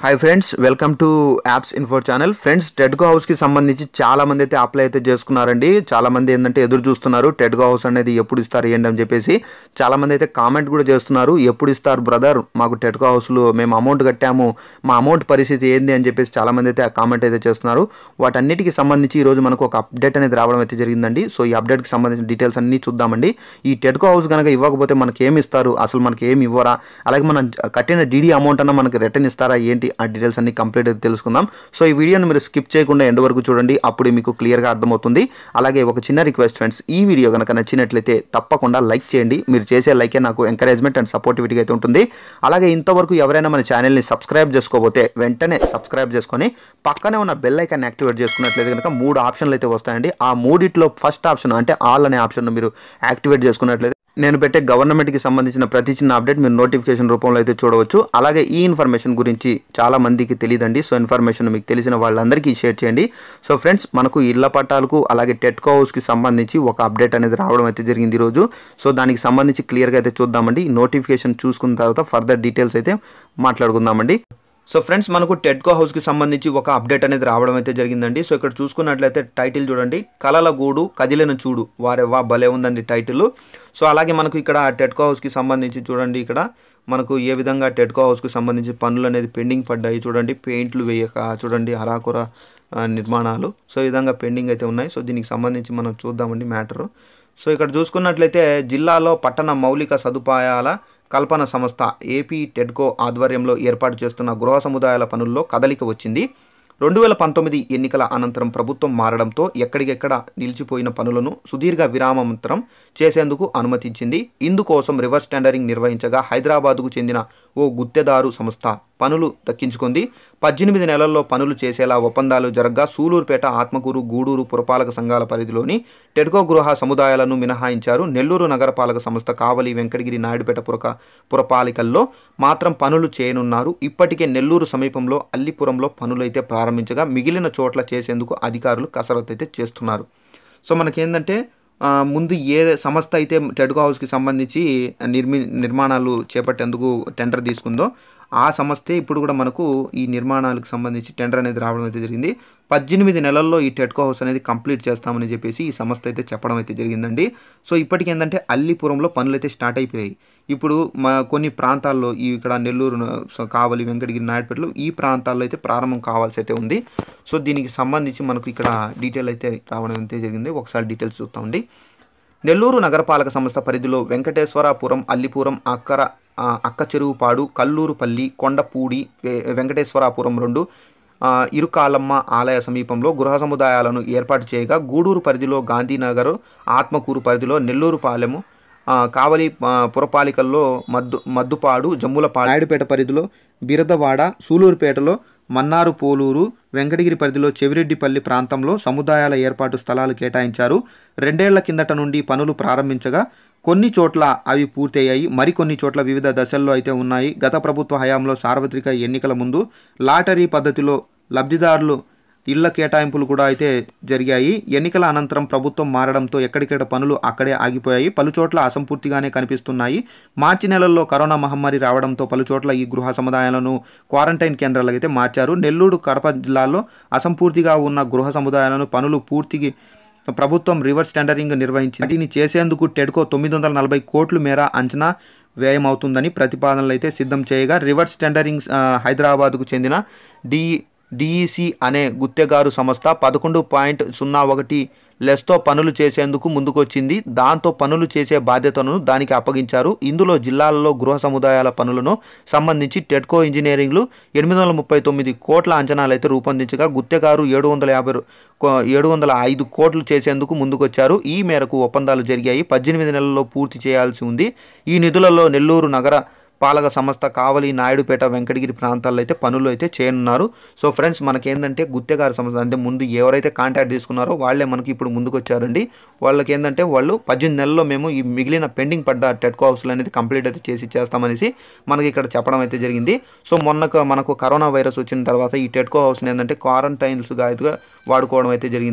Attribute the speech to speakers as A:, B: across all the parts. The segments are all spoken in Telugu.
A: hi friends welcome to apps info channel friends టెడ్గో హౌస్కి సంబంధించి చాలా మంది అయితే అప్లై అయితే చేసుకున్నారండి చాలా మంది ఏంటంటే ఎదురు చూస్తున్నారు టెడ్గో హౌస్ అనేది ఎప్పుడు ఇస్తారు ఏంటి అని చెప్పేసి చాలా మంది అయితే కామెంట్ కూడా చేస్తున్నారు ఎప్పుడు ఇస్తారు బ్రదర్ మాకు టెడ్గో హౌస్లో మేము అమౌంట్ కట్టాము మా అమౌంట్ పరిస్థితి ఏంది అని చెప్పేసి చాలా మంది అయితే కామెంట్ అయితే చేస్తున్నారు వాటన్నిటికి సంబంధించి ఈ రోజు మనకు ఒక అప్డేట్ అనేది రావడం అయితే జరిగిందండి సో ఈ అప్డేట్కి సంబంధించిన డీటెయిల్స్ అన్ని చూద్దామండి ఈ టెడ్కో హౌస్ కనుక ఇవ్వకపోతే మనకి ఏమి ఇస్తారు అసలు మనకి ఏమి ఇవ్వరా అలాగే మనం కట్టిన డీడీ అమౌంట్ అన్న మనకి రిటర్న్ ఇస్తారా ఏంటి ఆ డీటెయిల్స్ అన్ని కంప్లీట్ అయితే తెలుసుకుందాం సో ఈ వీడియోని మీరు స్కిప్ చేయకుండా ఎండ్ వరకు చూడండి అప్పుడు మీకు క్లియర్గా అర్థమవుతుంది అలాగే ఒక చిన్న రిక్వెస్ట్ ఫ్రెండ్స్ ఈ వీడియో కనుక నచ్చినట్లయితే తప్పకుండా లైక్ చేయండి మీరు చేసే లైకే నాకు ఎంకరేజ్మెంట్ అండ్ సపోర్టివిటీగా అయితే ఉంటుంది అలాగే ఇంతవరకు ఎవరైనా మన ఛానల్ని సబ్స్క్రైబ్ చేసుకోకపోతే వెంటనే సబ్స్క్రైబ్ చేసుకొని పక్కనే ఉన్న బెల్ ఐకాన్ యాక్టివేట్ చేసుకున్నట్లయితే కనుక మూడు ఆప్షన్లు అయితే వస్తాయండి ఆ మూడిట్లో ఫస్ట్ ఆప్షన్ అంటే ఆల్ అనే ఆప్షన్ మీరు యాక్టివేట్ చేసుకున్నట్లయితే నేను పెట్టే గవర్నమెంట్కి సంబంధించిన ప్రతి చిన్న అప్డేట్ మీరు నోటిఫికేషన్ రూపంలో అయితే చూడవచ్చు అలాగే ఈ ఇన్ఫర్మేషన్ గురించి చాలా మందికి తెలియదండి సో ఇన్ఫర్మేషన్ మీకు తెలిసిన వాళ్ళందరికీ షేర్ చేయండి సో ఫ్రెండ్స్ మనకు ఇళ్ల పట్టాలకు అలాగే టెట్కో హౌస్కి సంబంధించి ఒక అప్డేట్ అనేది రావడం అయితే జరిగింది ఈరోజు సో దానికి సంబంధించి క్లియర్గా అయితే చూద్దామండి ఈ నోటిఫికేషన్ చూసుకున్న తర్వాత ఫర్దర్ డీటెయిల్స్ అయితే మాట్లాడుకుందామండి సో ఫ్రెండ్స్ మనకు టెడ్కో హౌస్కి సంబంధించి ఒక అప్డేట్ అనేది రావడం అయితే జరిగిందండి సో ఇక్కడ చూసుకున్నట్లయితే టైటిల్ చూడండి కలల గూడు కదిలిన చూడు వారే వా భలే ఉందండి టైటిల్ సో అలాగే మనకు ఇక్కడ టెడ్కో హౌస్కి సంబంధించి చూడండి ఇక్కడ మనకు ఏ విధంగా టెడ్కో హౌస్కి సంబంధించి పనులు అనేది పెండింగ్ పడ్డాయి చూడండి పెయింట్లు వేయక చూడండి అరాకుర ఆ, నిర్మాణాలు సో ఈ విధంగా పెండింగ్ అయితే ఉన్నాయి సో దీనికి సంబంధించి మనం చూద్దామండి మ్యాటరు సో ఇక్కడ చూసుకున్నట్లయితే జిల్లాలో పట్టణ మౌలిక సదుపాయాల కల్పన సంస్థ ఏపీ టెడ్కో ఆధ్వర్యంలో ఏర్పాటు చేస్తున్న గృహ సముదాయాల పనుల్లో కదలిక వచ్చింది రెండు వేల పంతొమ్మిది ఎన్నికల అనంతరం ప్రభుత్వం మారడంతో ఎక్కడికెక్కడ నిలిచిపోయిన పనులను సుదీర్ఘ విరామాంతరం చేసేందుకు అనుమతించింది ఇందుకోసం రివర్స్ టెండరింగ్ నిర్వహించగా హైదరాబాదుకు చెందిన ఓ గుత్తెదారు సంస్థ పనులు దక్కించుకుంది పద్దెనిమిది నెలల్లో పనులు చేసేలా ఒప్పందాలు జరగ్గా సూలూరుపేట ఆత్మకూరు గూడూరు పురపాలక సంఘాల పరిధిలోని టెడ్కో గృహ సముదాయాలను మినహాయించారు నెల్లూరు నగరపాలక సంస్థ కావలి వెంకటగిరి నాయుడుపేట పురక పురపాలికల్లో మాత్రం పనులు చేయనున్నారు ఇప్పటికే నెల్లూరు సమీపంలో అల్లిపురంలో పనులు అయితే ప్రారంభించగా మిగిలిన చోట్ల చేసేందుకు అధికారులు కసరత్తు అయితే చేస్తున్నారు సో మనకేంటంటే ఆ, ముందు ఏ సంస్థ అయితే టెడ్కో హౌస్కి సంబంధించి నిర్మి నిర్మాణాలు చేపట్టేందుకు టెండర్ తీసుకుందో ఆ సంస్థే ఇప్పుడు కూడా మనకు ఈ నిర్మాణాలకు సంబంధించి టెండర్ అనేది రావడం అయితే జరిగింది పద్దెనిమిది నెలల్లో ఈ టెడ్కో హౌస్ అనేది కంప్లీట్ చేస్తామని చెప్పేసి ఈ సంస్థ అయితే చెప్పడం అయితే జరిగిందండి సో ఇప్పటికి ఏంటంటే అల్లిపురంలో పనులు అయితే స్టార్ట్ అయిపోయాయి ఇప్పుడు మా కొన్ని ప్రాంతాల్లో ఈ ఇక్కడ నెల్లూరు సో కావలి వెంకటగిరి నాయుడుపేటలో ఈ ప్రాంతాల్లో అయితే ప్రారంభం కావాల్సి అయితే ఉంది సో దీనికి సంబంధించి మనకు ఇక్కడ డీటెయిల్ అయితే రావడం అయితే జరిగింది ఒకసారి డీటెయిల్స్ చూస్తామండి నెల్లూరు నగరపాలక సంస్థ పరిధిలో వెంకటేశ్వరపురం అల్లిపురం అక్కర ఆ, అక్క చెరువుపాడు కల్లూరుపల్లి కొండపూడి వె- వెంకటేశ్వరాపురం రెండు ఆ, ఇరుకాలమ్మ ఆలయ సమీపంలో గృహ సముదాయాలను ఏర్పాటు చేయగా గూడూరు పరిధిలో గాంధీనగర్ ఆత్మకూరు పరిధిలో నెల్లూరుపాలెము ఆ, కావలి ఆ, పురపాలికల్లో మద్దు మద్దుపాడు జమ్ములపాడు నాయుడుపేట పరిధిలో బిరదవాడ సూలూరుపేటలో మన్నారు పోలూరు వెంకటగిరి పరిధిలో చెవిరెడ్డిపల్లి ప్రాంతంలో సముదాయాల ఏర్పాటు స్థలాలు కేటాయించారు రెండేళ్ల కిందట నుండి పనులు ప్రారంభించగా కొన్ని చోట్ల అవి పూర్తయ్యాయి మరికొన్ని చోట్ల వివిధ దశల్లో అయితే ఉన్నాయి గత ప్రభుత్వ హయాంలో సార్వత్రిక ఎన్నికల ముందు లాటరీ పద్ధతిలో లబ్ధిదారులు ఇళ్ల కేటాయింపులు కూడా అయితే జరిగాయి ఎన్నికల అనంతరం ప్రభుత్వం మారడంతో ఎక్కడికెక్కడ పనులు అక్కడే ఆగిపోయాయి పలుచోట్ల అసంపూర్తిగానే కనిపిస్తున్నాయి మార్చి నెలల్లో కరోనా మహమ్మారి రావడంతో పలుచోట్ల ఈ గృహ సముదాయాలను క్వారంటైన్ కేంద్రాలకు అయితే మార్చారు నెల్లూరు కడప జిల్లాల్లో అసంపూర్తిగా ఉన్న గృహ సముదాయాలను పనులు పూర్తిగా ప్రభుత్వం రివర్స్ టెండరింగ్ నిర్వహించి వాటిని చేసేందుకు టెడ్కో తొమ్మిది వందల నలభై కోట్ల మేర అంచనా వ్యయమవుతుందని ప్రతిపాదనలు అయితే సిద్ధం చేయగా రివర్స్ టెండరింగ్ ఆ, హైదరాబాద్కు చెందిన డి డిఈసి అనే గుత్తెగారు సంస్థ పదకొండు పాయింట్ సున్నా ఒకటి లెస్తో పనులు చేసేందుకు ముందుకొచ్చింది దాంతో పనులు చేసే బాధ్యతను దానికి అప్పగించారు ఇందులో జిల్లాలలో గృహ సముదాయాల పనులను సంబంధించి టెడ్కో ఇంజనీరింగ్లు ఎనిమిది వందల ముప్పై తొమ్మిది కోట్ల అంచనాలు అయితే రూపొందించగా గుత్తెగారు ఏడు వందల యాభై రూ- కో- ఏడు వందల ఐదు కోట్లు చేసేందుకు ముందుకొచ్చారు ఈ మేరకు ఒప్పందాలు జరిగాయి పద్దెనిమిది నెలల్లో పూర్తి చేయాల్సి ఉంది ఈ నిధులలో నెల్లూరు నగర పాలక సంస్థ కావలి నాయుడుపేట వెంకటగిరి ప్రాంతాల్లో అయితే పనులు అయితే చేయనున్నారు సో ఫ్రెండ్స్ మనకేంటంటే గుత్తెగారి సంస్థ అంటే ముందు ఎవరైతే కాంటాక్ట్ తీసుకున్నారో వాళ్ళే మనకి ఇప్పుడు ముందుకు వచ్చారండి వాళ్ళకి ఏంటంటే వాళ్ళు పద్దెనిమిది నెలల్లో మేము ఈ మిగిలిన పెండింగ్ పడ్డ టెట్కో హౌస్లు అనేది కంప్లీట్ అయితే చేసి చేస్తామనేసి మనకి ఇక్కడ చెప్పడం అయితే జరిగింది సో మొన్న మనకు కరోనా వైరస్ వచ్చిన తర్వాత ఈ టెట్కో హౌస్ని ఏంటంటే క్వారంటైన్స్గా అయితే వాడుకోవడం అయితే జరిగింది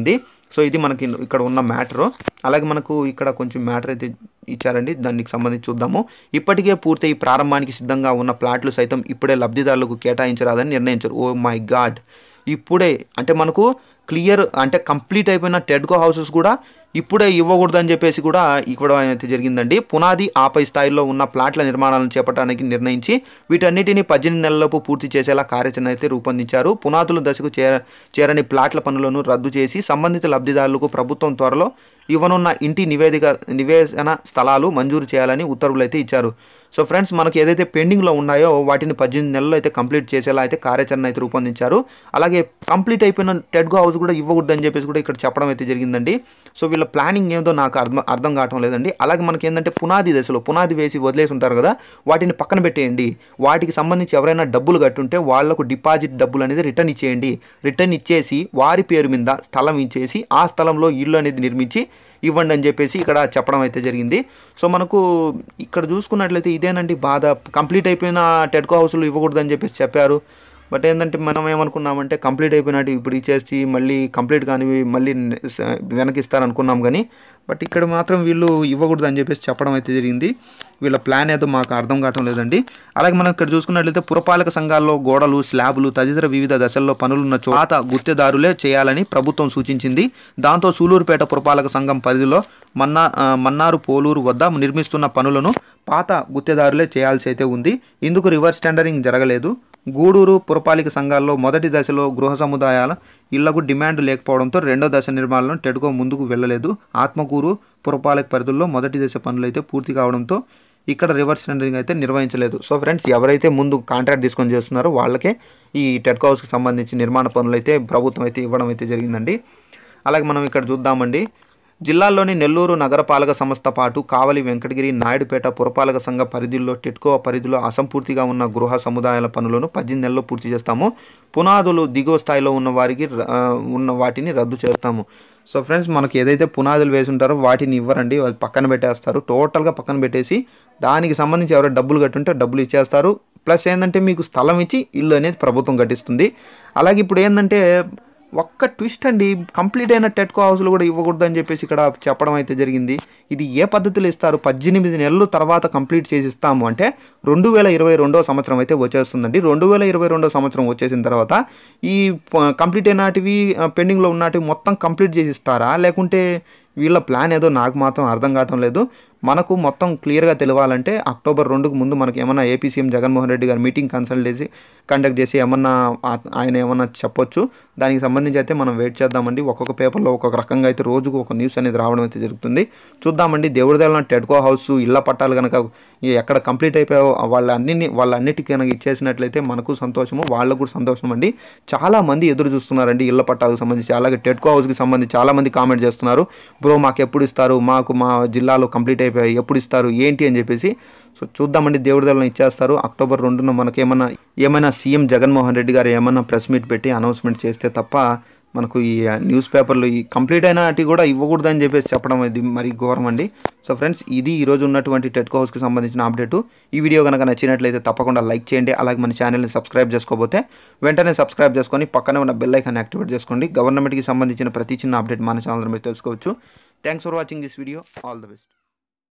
A: సో ఇది మనకి ఇక్కడ ఉన్న మ్యాటరు అలాగే మనకు ఇక్కడ కొంచెం మ్యాటర్ అయితే ఇచ్చారండి దానికి సంబంధించి చూద్దాము ఇప్పటికే పూర్తయి ప్రారంభానికి సిద్ధంగా ఉన్న ప్లాట్లు సైతం ఇప్పుడే లబ్ధిదారులకు కేటాయించరాదని నిర్ణయించారు ఓ మై గాడ్ ఇప్పుడే అంటే మనకు క్లియర్ అంటే కంప్లీట్ అయిపోయిన టెడ్కో హౌసెస్ కూడా ఇప్పుడే ఇవ్వకూడదని చెప్పేసి కూడా ఇవ్వడం అయితే జరిగిందండి పునాది ఆపై స్థాయిలో ఉన్న ప్లాట్ల నిర్మాణాలను చేపట్టడానికి నిర్ణయించి వీటన్నిటిని పద్దెనిమిది నెలలలోపు పూర్తి చేసేలా కార్యాచరణ అయితే రూపొందించారు పునాదుల దశకు చేర చేరని ప్లాట్ల పనులను రద్దు చేసి సంబంధిత లబ్ధిదారులకు ప్రభుత్వం త్వరలో ఇవ్వనున్న ఇంటి నివేదిక నివేదన స్థలాలు మంజూరు చేయాలని ఉత్తర్వులు అయితే ఇచ్చారు సో ఫ్రెండ్స్ మనకి ఏదైతే పెండింగ్లో ఉన్నాయో వాటిని పద్దెనిమిది నెలల్లో అయితే కంప్లీట్ చేసేలా అయితే కార్యాచరణ అయితే రూపొందించారు అలాగే కంప్లీట్ అయిపోయిన టెడ్గో హౌస్ కూడా ఇవ్వకూడదని చెప్పేసి కూడా ఇక్కడ చెప్పడం అయితే జరిగిందండి సో వీళ్ళ ప్లానింగ్ ఏదో నాకు అర్థం అర్థం కావటం లేదండి అలాగే మనకి ఏంటంటే పునాది దశలో పునాది వేసి వదిలేసి ఉంటారు కదా వాటిని పక్కన పెట్టేయండి వాటికి సంబంధించి ఎవరైనా డబ్బులు కట్టుంటే వాళ్లకు డిపాజిట్ డబ్బులు అనేది రిటర్న్ ఇచ్చేయండి రిటర్న్ ఇచ్చేసి వారి పేరు మీద స్థలం ఇచ్చేసి ఆ స్థలంలో ఇల్లు అనేది నిర్మించి ఇవ్వండి అని చెప్పేసి ఇక్కడ చెప్పడం అయితే జరిగింది సో మనకు ఇక్కడ చూసుకున్నట్లయితే ఇదేనండి బాధ కంప్లీట్ అయిపోయిన టెడ్కో హౌస్లు ఇవ్వకూడదని చెప్పేసి చెప్పారు బట్ ఏంటంటే మనం ఏమనుకున్నామంటే కంప్లీట్ అయిపోయినట్టు ఇప్పుడు ఇచ్చేసి మళ్ళీ కంప్లీట్ కానివి మళ్ళీ వెనక్కి ఇస్తారనుకున్నాం కానీ బట్ ఇక్కడ మాత్రం వీళ్ళు ఇవ్వకూడదు అని చెప్పేసి చెప్పడం అయితే జరిగింది వీళ్ళ ప్లాన్ ఏదో మాకు అర్థం కావటం లేదండి అలాగే మనం ఇక్కడ చూసుకున్నట్లయితే పురపాలక సంఘాల్లో గోడలు స్లాబులు తదితర వివిధ దశల్లో పనులున్న చోట గుత్తేదారులే చేయాలని ప్రభుత్వం సూచించింది దాంతో సూలూరుపేట పురపాలక సంఘం పరిధిలో మన్నా ఆ, మన్నారు పోలూరు వద్ద నిర్మిస్తున్న పనులను పాత గుత్తేదారులే చేయాల్సి అయితే ఉంది ఇందుకు రివర్స్ టెండరింగ్ జరగలేదు గూడూరు పురపాలిక సంఘాల్లో మొదటి దశలో గృహ సముదాయాల ఇళ్లకు డిమాండ్ లేకపోవడంతో రెండో దశ నిర్మాణంలో టెడ్కో ముందుకు వెళ్ళలేదు ఆత్మకూరు పురపాలక పరిధుల్లో మొదటి దశ పనులు అయితే పూర్తి కావడంతో ఇక్కడ రివర్స్ టెండరింగ్ అయితే నిర్వహించలేదు సో ఫ్రెండ్స్ ఎవరైతే ముందు కాంట్రాక్ట్ తీసుకొని చేస్తున్నారో వాళ్ళకే ఈ టెడ్కో హౌస్కి సంబంధించి నిర్మాణ పనులు అయితే ప్రభుత్వం అయితే ఇవ్వడం అయితే జరిగిందండి అలాగే మనం ఇక్కడ చూద్దామండి జిల్లాల్లోని నెల్లూరు నగరపాలక సంస్థ పాటు కావలి వెంకటగిరి నాయుడుపేట పురపాలక సంఘ పరిధిలో టిట్కో పరిధిలో అసంపూర్తిగా ఉన్న గృహ సముదాయాల పనులను పద్దెనిమిది నెలల్లో పూర్తి చేస్తాము పునాదులు దిగువ స్థాయిలో ఉన్న వారికి ర- ఆ, ఉన్న వాటిని రద్దు చేస్తాము సో ఫ్రెండ్స్ మనకి ఏదైతే పునాదులు వేసి ఉంటారో వాటిని ఇవ్వరండి అది పక్కన పెట్టేస్తారు టోటల్గా పక్కన పెట్టేసి దానికి సంబంధించి ఎవరైనా డబ్బులు కట్టుంటే డబ్బులు ఇచ్చేస్తారు ప్లస్ ఏంటంటే మీకు స్థలం ఇచ్చి ఇల్లు అనేది ప్రభుత్వం కట్టిస్తుంది అలాగే ఇప్పుడు ఏంటంటే ఒక్క ట్విస్ట్ అండి కంప్లీట్ అయిన టెట్కో హౌస్లు కూడా ఇవ్వకూడదు అని చెప్పేసి ఇక్కడ చెప్పడం అయితే జరిగింది ఇది ఏ పద్ధతిలో ఇస్తారు పద్దెనిమిది నెలలు తర్వాత కంప్లీట్ చేసి ఇస్తాము అంటే రెండు వేల ఇరవై రెండో సంవత్సరం అయితే వచ్చేస్తుందండి రెండు వేల ఇరవై రెండో సంవత్సరం వచ్చేసిన తర్వాత ఈ ప- కంప్లీట్ అయినటివి ఆ, పెండింగ్లో ఉన్నటివి మొత్తం కంప్లీట్ చేసి ఇస్తారా లేకుంటే వీళ్ళ ప్లాన్ ఏదో నాకు మాత్రం అర్థం కావటం లేదు మనకు మొత్తం క్లియర్గా తెలియాలంటే అక్టోబర్ రెండుకు ముందు మనకి ఏమన్నా ఏపీ సీఎం జగన్మోహన్ రెడ్డి గారు మీటింగ్ కన్సల్ట్ చేసి కండక్ట్ చేసి ఏమన్నా ఆ- ఆయన ఏమన్నా చెప్పొచ్చు దానికి సంబంధించి అయితే మనం వెయిట్ చేద్దామండి ఒక్కొక్క పేపర్లో ఒక్కొక్క రకంగా అయితే రోజుకు ఒక న్యూస్ అనేది రావడం అయితే జరుగుతుంది చూద్దామండి దేవుడి దేవాల టెడ్కో హౌస్ ఇళ్ళ పట్టాలు కనుక ఈ ఎక్కడ కంప్లీట్ అయిపోయావో వాళ్ళ అన్ని వాళ్ళన్నిటికీ కనుక ఇచ్చేసినట్లయితే మనకు సంతోషము వాళ్ళకు కూడా సంతోషం అండి చాలా మంది ఎదురు చూస్తున్నారండి ఇళ్ళ పట్టాలకు సంబంధించి అలాగే టెడ్కో హౌస్కి సంబంధించి చాలా మంది కామెంట్ చేస్తున్నారు బ్రో మాకు ఎప్పుడు ఇస్తారు మాకు మా జిల్లాలో కంప్లీట్ అయిపోయాయి ఎప్పుడు ఇస్తారు ఏంటి అని చెప్పేసి సో చూద్దామండి దేవుడి దళం ఇచ్చేస్తారు అక్టోబర్ రెండున మనకి ఏమైనా ఏమైనా సీఎం జగన్మోహన్ రెడ్డి గారు ఏమైనా ప్రెస్ మీట్ పెట్టి అనౌన్స్మెంట్ చేస్తే తప్ప మనకు ఈ న్యూస్ పేపర్లు ఈ కంప్లీట్ అయినటి కూడా ఇవ్వకూడదని చెప్పేసి చెప్పడం ఇది మరి ఘోరం అండి సో ఫ్రెండ్స్ ఇది ఈరోజు ఉన్నటువంటి టెట్కో హౌస్కి సంబంధించిన అప్డేట్ ఈ వీడియో కనుక నచ్చినట్లయితే తప్పకుండా లైక్ చేయండి అలాగే మన ఛానల్ని సబ్స్క్రైబ్ చేసుకోకపోతే వెంటనే సబ్స్క్రైబ్ చేసుకొని పక్కనే ఉన్న బెల్ ఐకాన్ యాక్టివేట్ చేసుకోండి గవర్నమెంట్కి సంబంధించిన ప్రతి చిన్న అప్డేట్ మన ఛానల్ మీరు తెలుసుకోవచ్చు thanks for watching this video all the best